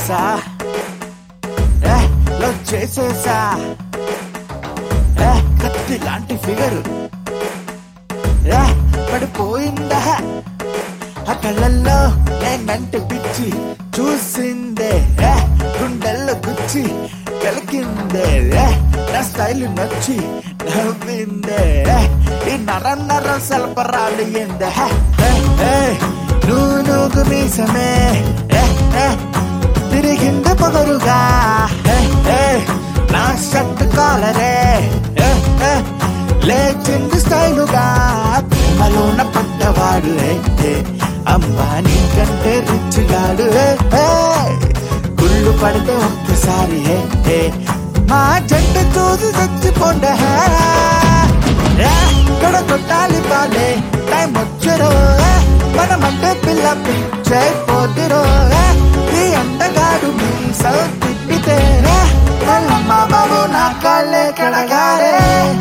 తెలుసా ఏ లవ్ చేసేసా ఏ కత్తి లాంటి ఫిగరు ఏ పడిపోయిందా ఆ కళ్ళల్లో నేనంటే పిచ్చి చూసిందే ఏ గుండెల్లో గుచ్చి కలికిందే ఏ నా స్టైల్ నచ్చి నవ్విందే ఏ ఈ నర నర సల్పరాలు ఎందే నువ్వు నువ్వు మీసమే ఏ ఏ తిరిగింది పొగరుగా ఏ ఏ నా షర్ట్ కాలరే ఏ ఏ లేచింది స్టైలుగా ప్రేమలోన పడ్డవాడు ఏ, ఏ, అమ్మా నీకంటే రిచ్ గాడు ఏ, ఏ, గుళ్ళు పడితే ఒక్కసారి ఏ, ఏ, మా జంట చూసి చచ్చిపోండే ఇక్కడ కొట్టాలి బాలే టైం వచ్చరో మనమంటే పిల్ల పిచ్చైపోతురో ఈ అందగాడు మీ సౌ తిప్పితే మల్లమ్మ బాబు నా కాళ్ళే కడగారే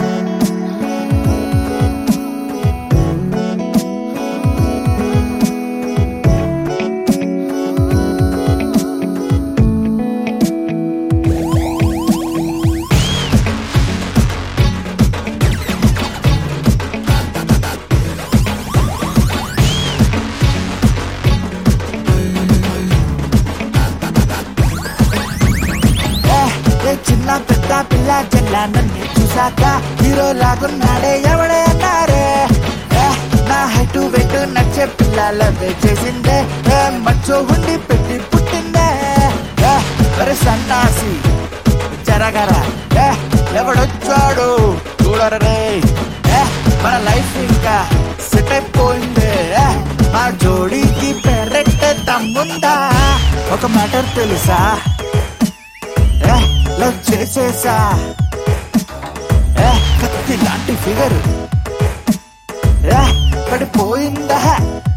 ఏ, ఏ చిన్న పెద్ద పిల్ల చెల్ల నన్ను చూసాక హీరో లాగున్నాడే ఎవడే అన్నారే ఏ, నా హైటు వెయిట్ నచ్చే పిల్లల చేసిందే ఏ, మచ్చో ఉండి పెట్టి పుట్టిందే ఏ, ఒరే సన్నాసి జరగరా ఏ, ఎవడొచ్చాడు చూడరే ఏ, మన లైఫ్ ఇంకా సెట్ అయిపోయిందే ఏ, మా జోడీకి పెరట్టే తమ్ముందా ఒక మ్యాటర్ తెలుసా ఏ లవ్ చేసేసా ఏ కత్తి లాంటి ఫిగర్ ఏ పడిపోయిందా